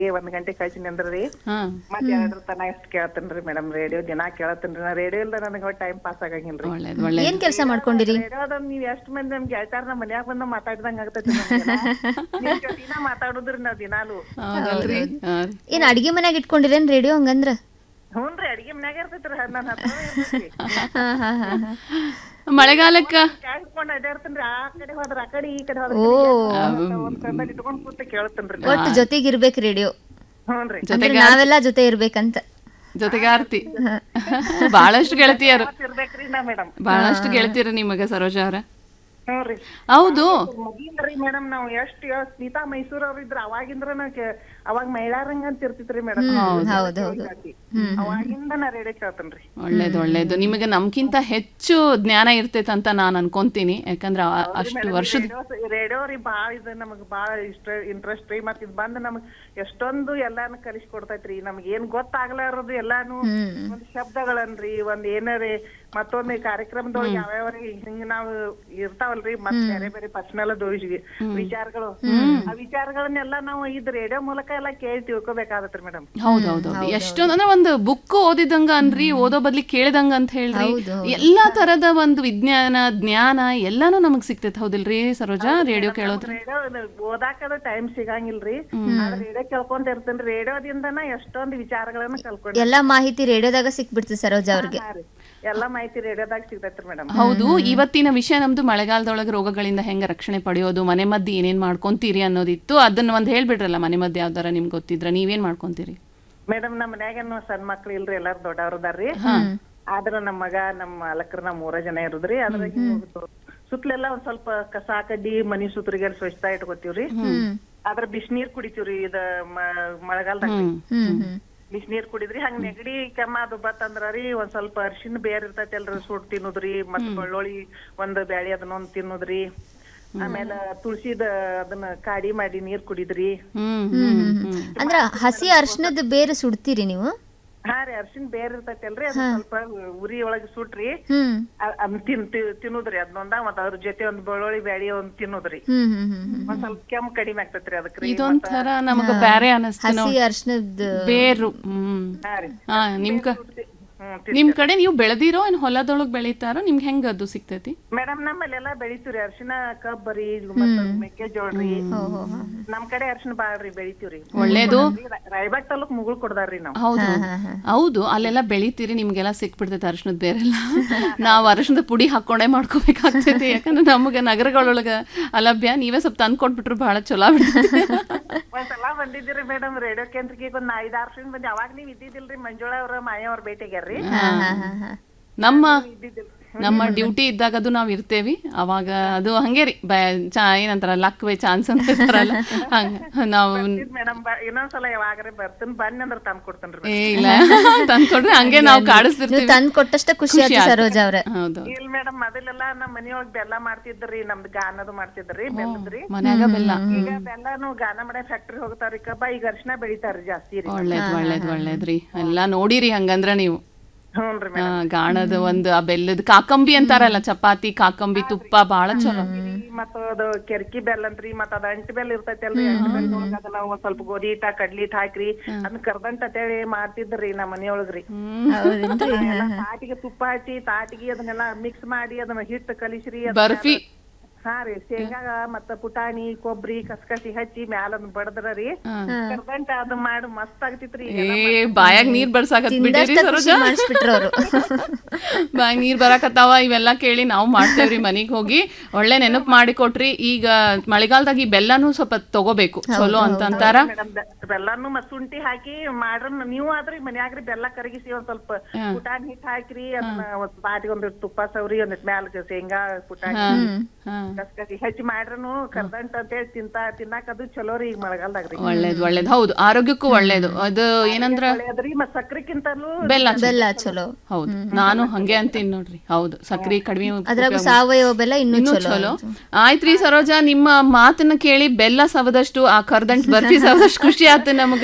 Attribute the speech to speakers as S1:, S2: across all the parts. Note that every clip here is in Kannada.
S1: ಒಂದ್ ಗಂಟೆ ಕಳ್ಸಿನಿ ಅಂದ್ರಿ
S2: ಹಾ
S1: ಮತ್ ಎರಡ್ರ ತನ ಎಷ್ಟ್ ಕೇಳ್ತೇನ್ರಿ ಮೇಡಮ್ ರೇಡಿಯೋ ದಿನಾ ಕೇಳತ್ತೇನ್ರಿ ನಾ ರೇಡಿಯೋ ಇಲ್ದ ನನಗ ಟೈಮ್ ಪಾಸ್ ಆಗಂಗಿಲ್ರಿ
S2: ಒಳ್ಳೇದ್ ಒಳ್ಳೇದ್
S3: ಏನ್ ಕೆಲಸ ಮಾಡ್ಕೊಂಡಿರಿ
S1: ರೇಡಿಯೋದ ನೀವ್ ಎಷ್ಟ್ ಮಂದಿ ನಮ್ಗೆ ಗೆಳತಾರ ನಮ್ಮ ಮನ್ಯಾಗ ಬಂದ ಮಾತಾಡ್ದಂಗ ಆಗ್ತೈತಿ ನಮ್ಗೆಲ್ಲ. ನಿಮ್ ಜೊತಿನ ಮಾತಾಡುದ್ರಿ ನಾವ್ ದಿನಾಲು
S2: ಹೌದಲ್ರಿ ಹಾ ರೀ.
S3: ಏನ್ ಅಡಿಗೆ ಮನ್ಯಾಗ ಇಟ್ಕೊಂಡಿರೇನ್ ರೇಡಿಯೋ ಹಂಗಂದ್ರ
S1: ಹ್ಞೂನ್ರಿ ಅಡಿಗೆ ಮನ್ಯಾಗ ಇರ್ತೈತ್ರಿ ನನ್ನ ಹತ್ರ ಇರ್ತೈತ್ರಿ
S3: ಹಾ ಹಾ ಹಾ ಹಾ.
S2: ಮಳೆಗಾಲಕ್ಕ
S1: ಕ್ಯಾಶ್ ಇಟ್ಕೊಂಡ್ ಅಡ್ಯಾಡ್ತೇನ್ರಿ ಆ ಕಡೆ ಹೋದ್ರ ಆ ಕಡೆ ಈ ಕಡೆ ಹೋದ್ರ
S3: ಓ
S1: ಒಂದ್ ಕಂಬಲ್ ಇಟ್ಕೊಂಡ್ ಕೂತ ಕೇಳ್ತೇನ್ರಿ
S3: ಒಟ್ಟು ಜೊತೆಗೆ ಇರ್ಬೇಕು ರೇಡಿಯೋ
S1: ಹ್ಞೂನ್ರಿ
S3: ಅಂದ್ರೆ ನಾವೆಲ್ಲ ಜೊತೆ ಇರ್ಬೇಕಂತ
S2: ಜೊತೆಗಾರ್ತಿ ಬಹಳಷ್ಟು ಗೆಳತಿಯರು
S1: ಮತ್ತ್ ಇರ್ಬೇಕ್ರಿ ನಾ ಮೇಡಮ್
S2: ಬಹಳಷ್ಟು ಗೆಳತಿಯರು ನಿಮಗೆ ಸರೋಜ ಅವ್ರ
S1: ಹ್ಞೂನ್ರಿ
S2: ಹೌದು
S1: ಮೊದ್ಲಿಂದ್ರಿ ಮೇಡಮ್ ನಾವ್ ಎಷ್ಟ್ ಎಷ್ಟ್ ಸ್ಮಿತಾ ಮೈಸೂರ್ ಅವ್ರ ಇದ್ರ ಅವಾಗಿಂದ್ರ ನಾ ಕೆ- ಅವಾಗ ಮಹಿಳಾರಂಗ ಅಂತ ಇರ್ತಿತ್ರಿ ಮೇಡಮ್
S3: ಹೌದು ಹೌದು
S1: ಅವಾಗಿಂದ ನಾ ರೇಡಿಯೋ ಕೇಳ್ತೇನ್ರಿ
S2: ಒಳ್ಳೇದು ಒಳ್ಳೇದು ನಿಮಗೆ ನಮ್ಗಿಂತ ಹೆಚ್ಚು ಜ್ಞಾನ ಇರ್ತೈತೆ ಅಂತ ನಾನು ಅನ್ಕೊಂತೀನಿ ಯಾಕಂದ್ರೆ ಆ- ಅಷ್ಟು ವರ್ಷದ
S1: ರೇಡಿಯೋ ರೀ ಬಾಳ ಇದು ನಮಗ್ ಬಾಳ ಇಷ್ಟ ಇಂಟ್ರೆಸ್ಟ್ ರೀ ಮತ್ ಇದ್ ಬಂದ್ ನಮಗ್ ಎಷ್ಟೊಂದು ಎಲ್ಲಾನು ಕಲಿಸಿ ಕೊಡ್ತೈತ್ರಿ ನಮಗ್ ಏನ್ ಗೊತ್ತಾಗ್ಲಾರದು ಎಲ್ಲಾನು ಒಂದ್ ಶಬ್ದಗಳನ್ರಿ ಒಂದ್ ಏನಾರೇ ಮತ್ತೊಂದ್ ಕಾರ್ಯಕ್ರಮದೊಳಗೆ ಯಾವ್ಯಾವ್ರಿ ಹಿಂಗ್ ನಾವ್ ಇರ್ತಾವಲ್ರಿ ಮತ್ ಬೇರೆ ಬೇರೆ ಪರ್ಸನಲ್ ವಿಚಾರಗಳು ಆ ವಿಚಾರಗಳನ್ನೆಲ್ಲ ನಾವು ಇದ್ ರೇಡಿಯೋ ಮೂಲಕ ಎಲ್ಲಾ ಕೇಳಿ ತಿಳ್ಕೊಬೇಕಾಗತ್ರಿ ಮೇಡಮ್
S2: ಹೌದೌದು ಎಷ್ಟೊಂದು ಅಂದ್ರೆ ಒಂದು ಬುಕ್ ಓದಿದಂಗ ಅನ್ರಿ ಓದೋ ಬದ್ಲಿ ಕೇಳಿದಂಗ ಅಂತ ಹೇಳ್ರಿ
S3: ಹೌದು,
S2: ಎಲ್ಲಾ ತರದ ಒಂದು ವಿಜ್ಞಾನ ಜ್ಞಾನ ಎಲ್ಲಾನು ನಮಗ್ ಸಿಗ್ತೈತೆ ಹೌದಿಲ್ರಿ ಸರೋಜಾ ರೇಡಿಯೋ ಕೇಳೋದ್ರ
S1: ರೇಡಿಯೋ ಓದಾಕದ ಟೈಮ್ ಸಿಗಂಗಿಲ್ರಿ ಆದ್ರೆ ರೇಡಿಯೋ ಕೇಳ್ಕೊಂತ ಇರ್ತೇನ್ರಿ ರೇಡಿಯೋದಿಂದನ ಎಷ್ಟೊಂದ್ ವಿಚಾರಗಳನ್ನ ಕಲ್ಕೊಂಡ್
S3: ಎಲ್ಲಾ ಮಾಹಿತಿ ರೇಡಿಯೋದಾಗ ಸಿಕ್ಬಿಡ್ತದೆ ಸರೋಜ ಅವ್ರಿಗೆ
S1: ಹಾ ರೀ. ಎಲ್ಲಾ ಮಾಹಿತಿ ರೇಡಿಯೋದಾಗ ಸಿಗ್ತೈತ್ರಿ ಮೇಡಮ್
S2: ಹೌದು ಇವತ್ತಿನ ವಿಷಯ ನಮ್ದು ಮಳೆಗಾಲದೊಳಗೆ ರೋಗಗಳಿಂದ ಹೆಂಗ ರಕ್ಷಣೆ ಪಡೆಯೋದು ಮನೆ ಮದ್ದು ಏನೇನ್ ಮಾಡ್ಕೊಂತೀರಿ ಅನ್ನೋದಿತ್ತು ಅದನ್ನ ಒಂದ್ ಹೇಳ್ಬಿಡ್ರಲ್ಲ ಮನೆ ಮದ್ದು ಯಾವ್ದಾರ ನಿಮ್ಗೆ ಗೊತ್ತಿದ್ರ ನೀವೇನ್ ಮಾಡ್ಕೊಂತೀರಿ
S1: ಮೇಡಮ್ ನಮ್ಮ ಮನ್ಯಾಗೇನು ಸಣ್ಣ ಮಕ್ಳು ಇಲ್ರಿ ಎಲ್ಲಾರು ದೊಡ್ಡವ್ರದಾರ್ರಿ ಆದ್ರ ನಮ್ ಮಗ ನಮ್ಮ ಮಾಲಕರು ನಾವ್ ಮೂರ ಜನ ಇರುದ್ರಿ ಅದ್ರ ಸುತ್ಲೆಲ್ಲ ಒಂದ್ ಸ್ವಲ್ಪ ಕಸ ಕಡ್ಡಿ ಮನಿ ಸುತ್ತರಿಗೆಲ್ಲ ಸ್ವಚ್ಛತಾ ಇಟ್ಕೋತೀವ್ರಿ ಅದ್ರ ಬಿಸಿನೀರ್ ಕುಡಿತೀವ್ರಿ ಇದ ಮ- ಮಳೆಗಾಲದಾಗ
S2: ಹ್ಮ್
S3: ಹ್ಮ್ ಹ್ಮ್
S1: ಬಿಸಿನೀರ್ ಕುಡಿದ್ರಿ ಹಂಗ ನೆಗಡಿ ಕೆಮ್ಮ ಅದು ಬತ್ತಂದ್ರ ರೀ ಒಂದ್ ಸ್ವಲ್ಪ ಅರ್ಶಿನ ಬೇರ್ ಇರ್ತೈತಲ್ರಿ ಸುಟ್ ತಿನ್ನುದ್ರಿ ಮತ್ತ್ ಬೆಳ್ಳುಳ್ಳಿ ಒಂದ್ ಬ್ಯಾಳಿ ಅದನ್ನೊಂದ್ ತಿನ್ನುದ್ರಿ ಆಮೇಲ ತುಳಸಿದ ಅದನ್ನ ಕಾಡಿ ಮಾಡಿ ನೀರ್ ಕುಡಿದ್ರಿ
S2: ಹ್ಮ್ ಹ್ಮ್ ಹ್ಮ್
S3: ಅಂದ್ರ ಹಸಿ ಅರ್ಶನದ ಬೇರೆ ಸುಡ್ತೀರಿ ನೀವು
S1: ಹಾ ರೀ ಅರ್ಶಿನ ಬೇರ್ ಇರ್ತೈತಲ್ರಿ ಅದ್ ಸ್ವಲ್ಪ ಉರಿ ಒಳಗ್ ಸುಟ್ರಿ
S3: ಹ್ಮ್
S1: ಅ- ಅದ್ನ ತಿನ್ ತಿ- ತಿನ್ನುದ್ರಿ ಅದನ್ನೊಂದ ಮತ್ತ ಅದ್ರ ಜೊತೆ ಒಂದ್ ಬೆಳ್ಳುಳ್ಳಿ ಬ್ಯಾಳಿ ಒಂದ್ ತಿನ್ನುದ್ರಿ
S3: ಹ್ಮ್ ಹ್ಮ್ ಹ್ಮ್ ಹ್ಮ್
S1: ಒಂದ್ ಸ್ವಲ್ಪ ಕೆಮ್ಮು ಕಡಿಮೆ ಆಗ್ತೈತ್ರಿ ಅದಕ್ರಿ
S2: ಇದೊಂಥರ ನಮಗ ಬ್ಯಾರೆ ಅನಸ್ತು
S3: ಹಸಿ ಅರ್ಶನದ
S2: ಬೇರು ಹ್ಮ್
S1: ಹಾ ರೀ
S2: ಹಾ ನಿಮ್ ಕ
S1: ಹ್ಮ್
S2: ನಿಮ್ ಕಡೆ ನೀವು ಬೆಳೆದಿರೋ ಏನ್ ಹೊಲದೊಳಗ್ ಬೆಳಿತಾರೋ ನಿಮ್ಗೆ ಹೆಂಗ ಅದು ಸಿಗ್ತೈತಿ
S1: ಮೇಡಮ್ ನಮ್ಮಲ್ಲೆಲ್ಲಾ ಬೆಳಿತೀವ್ರಿ ಅರ್ಶಿನ ಕಬ್ಬರಿ ಮತ್ತ ಮೆಕ್ಕೆಜೋಳ್ರಿ ನಮ್ ಕಡೆ ಅರ್ಶಿನ ಬಾಳ್ರಿ ಬೆಳಿತೀವ್ರಿ
S2: ಒಳ್ಳೇದು
S1: ರಾಯಬಾಗ್ ತಾಲೂಕ್ ಮುಗುಳ್ ಕೊಡ್ದಾರ್ರಿ ನಾವ್
S2: ಹೌದು ಹೌದು ಅಲ್ಲೆಲ್ಲ ಬೆಳಿತೀರಿ ನಿಮ್ಗೆಲ್ಲ ಸಿಕ್ಬಿಡ್ತೈತೆ ಅರ್ಶನದ ಬೇರೆಲ್ಲ ನಾವು ಅರಶಿನದ ಪುಡಿ ಹಾಕೊಂಡೇ ಮಾಡ್ಕೋಬೇಕಾಗ್ತೈತಿ ಯಾಕಂದ್ರೆ ನಮಗೆ ನಗರಗಳೊಳಗ ಅಲಭ್ಯ ನೀವೇ ಸ್ವಲ್ಪ ತಂದು ಕೊಟ್ಬಿಟ್ರು ಬಹಳ ಚಲೋ ಆಗ್ಬಿಡ್ತೈತಿ
S1: ಒಂದ್ಸಲ ಬಂದಿದ್ದೀರಿ ಮೇಡಮ್ ರೇಡಿಯೋ ಕೇಂದ್ರಕ್ಕೆ ಒಂದ್ ಐದ್ ಆರ್ ವರ್ಷ ಬಂದಿ ಅವಾಗ ನೀವ್ ಇದ್ದಿದ್ದಿಲ್ರಿ ಮಂಜುಳಾ ಅವ್ರ ಮಾಯ ಅವ್ರ ಭೇಟಿಗ್ಯಾರ್ರಿ
S3: ಹಾ ಹಾ ಹಾ ಹಾ
S2: ನಮ್ಮ
S1: ಇದ್ದಿದ್ದಿಲ್ಲ
S2: ನಮ್ಮ ಡ್ಯೂಟಿ ಇದ್ದಾಗ ಅದು ನಾವು ಇರ್ತೇವಿ ಅವಾಗ ಅದು ಹಂಗೆ ರೀ ಬ ಚಾ ಏನಂತಾರ ಲಕ್ ಬೈ ಚಾನ್ಸ್ ಅಂತ ಹೇಳ್ತಾರಲ್ಲ ಹಂಗ ನಾವು
S1: ಮೇಡಮ್ ಇನ್ನೊಂದ್ಸಲ ಯಾವಾಗ್ರೆ ಬರ್ತೀನಿ ಬನ್ನಿ ಅಂದ್ರ ತಂದ್ ಕೊಡ್ತೇನ್ರಿ
S2: ಏ ಇಲ್ಲ ತಂದ್ಕೊಡ್ರಿ ಹಂಗೆ ನಾವು
S3: ನೀವು
S2: ಕಾಡಿಸ್ತಿರ್ತೀವಿ
S3: ತಂದ್ ಕೊಟ್ಟಷ್ಟ ಖುಷಿ ಆಯ್ತು ಸರೋಜ ಅವ್ರ
S2: ಹೌದು
S1: ಇಲ್ ಮೇಡಮ್ ಮೊದಲೆಲ್ಲಾ ನಮ್ ಮನಿಯೊಳಗ್ ಬೆಲ್ಲ ಮಾಡ್ತಿದ್ರಿ ನಮ್ದು ಗಾನದು ಮಾಡ್ತಿದ್ರಿ ಬೆಲ್ಲದ್ರಿ
S2: ಮನ್ಯಾಗ ಬೆಲ್ಲ
S1: ಈಗ ಬೆಲ್ಲನು ಗಾನ ಮಾಡೋ ಫ್ಯಾಕ್ಟ್ರಿ ಹೋಗ್ತಾವ್ರಿ ಕಬ್ಬ ಈಗ ಅರ್ಶಿನ ಬೆಳಿತಾರ್ರಿ ಜಾಸ್ತಿ ರೀ
S2: ಒಳ್ಳೇದ್ ಒಳ್ಳೇದ್ ಒಳ್ಳೇದ್ರಿ ಎಲ್ಲಾ ನೋಡಿರಿ ಹಂಗಂದ್ರ ನೀವು
S1: ಹ್ಞೂನ್ರಿ
S2: ಆ, ಗಾಣದ ಒಂದು ಆ ಬೆಲ್ಲದ ಕಾಕಂಬಿ ಅಂತಾರಲ್ಲ ಚಪಾತಿ ಕಾಕಂಬಿ ತುಪ್ಪ ಬಹಳ ಚಲೋ
S1: ಮತ್ತ ಅದು ಕೆರ್ಕಿ ಬೆಲ್ಲ ಅಂತ್ರಿ ಮತ್ತ ಅದ ಅಂಟಿ ಬೆಲ್ಲ ಇರ್ತೈತಲ್ರಿ ಅಂಟಿ ಬೆಲ್ಲದೊಳಗ ಅದನ್ನ ಒಂದ್ ಸ್ವಲ್ಪ ಗೋಧಿ ಹಿಟ್ಟ ಕಡ್ಲಿ ಹಿಟ್ಟ ಹಾಕ್ರಿ ಅದನ್ನ ಕರ್ದಂಟ್ ಅಂತೇಳಿ ಮಾಡ್ತಿದ್ರಿ ನಮ್ಮ ಮನಿಯೊಳಗ್ರಿ
S3: ಹೌದೇನ್ರಿ
S1: ಎಲ್ಲ ತಾಟಿಗೆ ತುಪ್ಪ ಹಚ್ಚಿ ತಾಟಿಗೆ ಅದನ್ನೆಲ್ಲ ಮಿಕ್ಸ್ ಮಾಡಿ ಅದನ್ನ ಹಿಟ್ಟು ಕಲಿಸ್ರಿ ಅದನ್ನ
S2: ಬರ್ಫಿ
S1: ಹಾ ರೀ ಶೇಂಗಾ ಮತ್ತ ಪುಟಾಣಿ ಕೊಬ್ಬರಿ ಕಸ್ಕಸಿ ಹಚ್ಚಿ ಮ್ಯಾಲ ಅದನ್ನ ಬಡದ್ರ ರೀ ಕರ್ದಂಟ ಅದು ಮಾಡಿ ಮಸ್ತ್ ಆಗ್ತಿತ್ರಿ
S2: ಏ ಬಾಯಾಗ ನೀರ್ ಬರ್ಸಾಕತ್ ಬಿಟ್ಟಿರಿ
S3: ತಿಂದಷ್ಟ
S2: ಸರೋಜ
S3: ಖುಷಿ ಮಾಡಿಸ್ಬಿಟ್ರು ಅವರು
S2: ಬಾಯಾಗ ನೀರ್ ಬರಾಕತ್ತಾವ ಇವೆಲ್ಲ ಕೇಳಿ ನಾವು ಮಾಡ್ತೇವ್ರಿ ಮನಿಗ್ ಹೋಗಿ ಒಳ್ಳೆ ನೆನಪು ಮಾಡಿ ಕೊಟ್ರಿ ಈಗ ಮಳೆಗಾಲದಾಗ ಈ ಬೆಲ್ಲನೂ ಸ್ವಲ್ಪ ತಗೋಬೇಕು ಚಲೋ ಅಂತ ಅಂತಾರ
S1: ಮೇಡಮ್ ಬೆಲ್ಲನು ಮತ್ ಶುಂಠಿ ಹಾಕಿ ಮಾಡ್ರ ನೀವು ಆದ್ರಿ ಮನ್ಯಾಗ್ರಿ ಬೆಲ್ಲ ಕರಗಿಸಿ ಒಂದ್ ಸ್ವಲ್ಪ ಪುಟಾಣಿ ಹಿಟ್ ಹಾಕ್ರಿ ಅದನ್ನ ಒಂದ್ ಬಾಟಿಗೆ ಒಂದ್ ತುಪ್ಪ ಸವ್ರಿ ಒಂದಿಟ್ ಮ್ಯಾಲ ಶೇಂಗಾ ಪುಟಾಣಿ
S2: ಹಾ
S1: ಕಸ್ಕಸಿ ಹಚ್ಚಿ ಮಾಡ್ರನು ಕರ್ದಂಟ ಅಂತೇಳಿ ತಿಂತ ತಿನ್ನಾಕ ಅದು ಚಲೋ ರೀ ಈಗ ಮಳೆಗಾಲದಾಗ್ರಿ
S2: ಒಳ್ಳೇದ್ ಒಳ್ಳೇದ್ ಹೌದು ಆರೋಗ್ಯಕ್ಕೂ ಒಳ್ಳೇದು ಅದು ಏನಂದ್ರ
S1: ಒಳ್ಳೇದ್ರಿ ಮತ್ ಸಕ್ರಿಕ್ಕಿಂತಲೂ
S2: ಬೆಲ್ಲ ಚಲೋ.
S3: ಬೆಲ್ಲ ಚಲೋ
S2: ಹೌದು ನಾನು ಹಂಗೆ ಅಂತೀನಿ ನೋಡ್ರಿ ಹೌದು ಸಕ್ರಿ ಕಡಿಮೆ
S3: ಅದ್ರಾಗ ಸಾವಯವ ಬೆಲ್ಲ ಇನ್ನೂ
S2: ಇನ್ನೂ
S3: ಚಲೋ
S2: ಚಲೋ ಆಯ್ತ್ರಿ ಸರೋಜಾ ನಿಮ್ಮ ಮಾತನ್ನ ಕೇಳಿ ಬೆಲ್ಲ ಸವದಷ್ಟು ಆ ಕರ್ದಂಟ್ ಬರ್ಫಿ ಸವದಷ್ಟು ಖುಷಿ ಆಯ್ತು ನಮಗ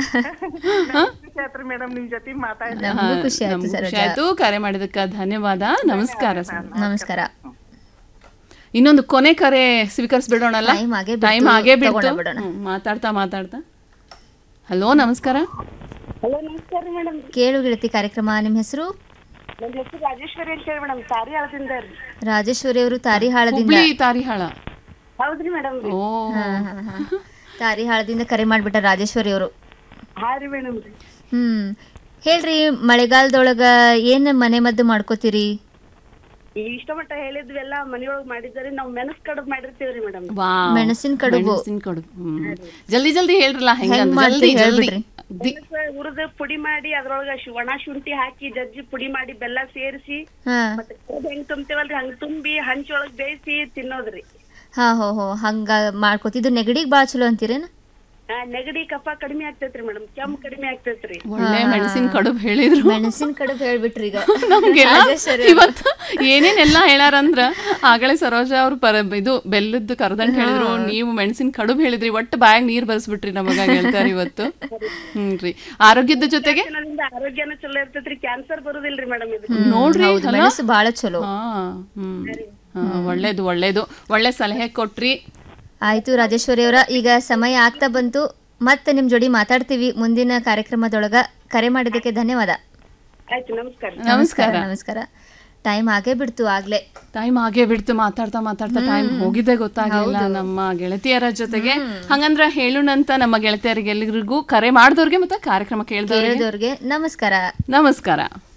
S1: ಖುಷಿ ಆತ್ರಿ ಮೇಡಮ್ ನಿಮ್ ಜೊತೆ ಮಾತಾಡಿ
S3: ನಮಗೂ ಖುಷಿ ಆಯ್ತು
S2: ನಮ್ಗೂ ಖುಷಿ
S3: ಸರೋಜ
S2: ಆಯ್ತು ಕರೆ ಮಾಡಿದಕ್ಕ ಧನ್ಯವಾದ ನಮಸ್ಕಾರ ಸರ್
S3: ನಮಸ್ಕಾರ
S2: ಇನ್ನೊಂದು ಕೊನೆ ಕರೆ ಸ್ವೀಕರಿಸ್ಬಿಡೋಣಲ್ಲ
S3: Time ಆಗೇ
S2: ಟೈಮ್
S3: ಬಿಡ್ತು,
S2: ಆಗೇ ಬಿಡ್ತು
S3: ತಗೊಂಡ ಬಿಡೋಣ.
S2: ಹ್ಮ್, ಮಾತಾಡ್ತಾ ಮಾತಾಡ್ತಾ ಹಲೋ ನಮಸ್ಕಾರ
S4: ಹಲೋ ನಮಸ್ಕಾರ ಮೇಡಮ್
S3: ಕೇಳು ಗೆಳತಿ ಕಾರ್ಯಕ್ರಮ ನಿಮ್ಮ ಹೆಸರು
S4: ನನ್ನ ಹೆಸರು ರಾಜೇಶ್ವರಿ ಅಂತ ಹೇಳಿ ಮೇಡಮ್ ಸಾರಿ ಹಳದಿಂದ ರೀ
S3: ರಾಜೇಶ್ವರಿ ಅವರು ತಾರಿಹಾಳದಿಂದ
S2: ಹುಬ್ಳಿ ತಾರಿಹಾಳ
S4: ಹೌದ್ರಿ ಮೇಡಮ್
S2: ಓ
S3: ಹಾ, ಹಾ, ಹಾ. ತಾರಿಹಾಳದಿಂದ ಕರೆ ಮಾಡ್ಬಿಟ್ಟ ರಾಜೇಶ್ವರಿ ಅವರು
S4: ಹಾ ರೀ ಮೇಡಮ್ ರೀ
S3: ಹ್ಮ್ ಹೇಳ್ರಿ ಮಳೆಗಾಲದೊಳಗ ಏನ್ ಮನೆ ಮದ್ದು ಮಾಡ್ಕೋತೀರಿ
S4: ಈ ಇಷ್ಟ ಮಟ್ಟ ಹೇಳಿದ್ವೆಲ್ಲ ಮನೆಯೊಳಗ್ ಮಾಡಿದ್ದಾರೆ ನಾವು ಮೆಣಸ್ ಕಡುಬು ಮಾಡಿರ್ತೀವ್ರಿ ಮೇಡಮ್
S2: ವಾ
S3: ಮೆಣಸಿನ ಕಡುಬು
S2: ಮೆಣಸಿನ ಕಡುಬು ಹ್ಮ್. ಜಲ್ದಿ ಜಲ್ದಿ ಹೇಳ್ರಲ್ಲ ಹೆಂಗ
S3: ಹೆಂಗ್
S2: ಜಲ್ದಿ
S3: ಮಾಡ್ತೀರಿ
S2: ಜಲ್ದಿ
S3: ಹೇಳ್ಬಿಡ್ರಿ.
S2: ದಿ-
S4: ಹುರಿದು ಪುಡಿ ಮಾಡಿ ಅದ್ರೊಳಗ ಶು- ಒಣ ಶುಂಠಿ ಹಾಕಿ ಜಜ್ಜಿ ಪುಡಿ ಮಾಡಿ ಬೆಲ್ಲ ಸೇರಿಸಿ
S3: ಹಾ
S4: ಮತ್ತೆ ಕಡುಬು ಹೆಂಗ್ ತುಂಬ್ತೇವಲ್ರಿ ಹಂಗ್ ತುಂಬಿ ಹಂಚೊಳಗ್ ಬೇಯಿಸಿ ತಿನ್ನೋದ್ರಿ
S3: ಹಾ ಹೋ ಹೋ ಹಂಗ ಮಾಡ್ಕೋತಿದ್ದು ನೆಗಡಿಗ್ ಬಾಳ ಚಲೋ ಅಂತೀರೇನ
S4: ಆ, ನೆಗಡಿ ಕಫ ಕಡಿಮೆ ಆಗ್ತೈತ್ರಿ ಮೇಡಮ್ ಕೆಮ್ಮು ಕಡಿಮೆ ಆಗ್ತೈತ್ರಿ
S2: ಒಳ್ಳೆ ಮೆಣಸಿನ ಕಡುಬು ಹೇಳಿದ್ರು
S3: ಮೆಣಸಿನ ಕಡುಬು ಹೇಳ್ಬಿಟ್ರಿ ಈಗ
S2: ನಮ್ಗೆಲ್ಲ
S3: ರಾಜೇಶ್ವರಿ
S2: ಇವತ್ತು ಏನೇನೆಲ್ಲ ಹೇಳಾರಂದ್ರ ಆಗಲೇ ಸರೋಜ ಅವ್ರು ಪರ ಇದು ಬೆಲ್ಲದ್ದು ಕರ್ದಂಟ್ ಹೇಳಿದ್ರು ನೀವು ಮೆಣಸಿನ ಕಡುಬು ಹೇಳಿದ್ರಿ ಒಟ್ಟು ಬಾಯಾಗ ನೀರ್ ಬರ್ಸ್ಬಿಟ್ರಿ ನಮಗ ಹೇಳ್ತಾರೆ ಇವತ್ತು ಹ್ಞೂ ಆರೋಗ್ಯದ ಜೊತೆಗೆ
S4: ದಿನದಿಂದ ಆರೋಗ್ಯನೂ ಚಲೋ ಇರ್ತೈತ್ರಿ ಕ್ಯಾನ್ಸರ್ ಬರುದಿಲ್ರಿ ಮೇಡಮ್ ಇದು
S2: ನೋಡ್ರಿ
S3: ಹೌದು
S2: ಅಲ್ಲ?
S3: ಮೆಣಸು ಬಾಳ ಚಲೋ
S2: ಹಾ ಹ್ಮ್ ಹಾ, ಒಳ್ಳೇದು ಒಳ್ಳೇದು ಒಳ್ಳೆ ಸಲಹೆ ಕೊಟ್ರಿ
S3: ಆಯ್ತು ರಾಜೇಶ್ವರಿ ಅವರ ಈಗ ಸಮಯ ಆಗ್ತಾ ಬಂತು ಮತ್ತೆ ನಿಮ್ ಜೋಡಿ ಮಾತಾಡ್ತೀವಿ ಮುಂದಿನ ಕಾರ್ಯಕ್ರಮದೊಳಗ ಕರೆ ಮಾಡಿದ್ದಕ್ಕೆ ಧನ್ಯವಾದ
S4: ಆಯ್ತು ನಮಸ್ಕಾರ
S2: ನಮಸ್ಕಾರ
S3: ನಮಸ್ಕಾರ ಟೈಮ್ ಆಗೇ ಬಿಡ್ತು ಆಗ್ಲೇ
S2: ಟೈಮ್ ಹಾಗೆ ಬಿಡ್ತು ಮಾತಾಡ್ತಾ ಮಾತಾಡ್ತಾ ಟೈಮ್ ಹೋಗಿದ್ದೆ ಗೊತ್ತಾಗಿಲ್ಲ ನಮ್ಮ ಗೆಳತಿಯರ ಜೊತೆಗೆ ಹಂಗಂದ್ರ ಹೇಳುಣಂತ ನಮ್ಮ ಗೆಳತಿಯರಿಗೆಲ್ಲರಿಗೂ ಕರೆ ಮಾಡಿದವ್ರಿಗೆ ಮತ್ತೆ ಕಾರ್ಯಕ್ರಮ ಕೇಳಿದವ್ರಿಗೆ
S3: ಕೇಳಿದವ್ರಿಗೆ ನಮಸ್ಕಾರ
S2: ನಮಸ್ಕಾರ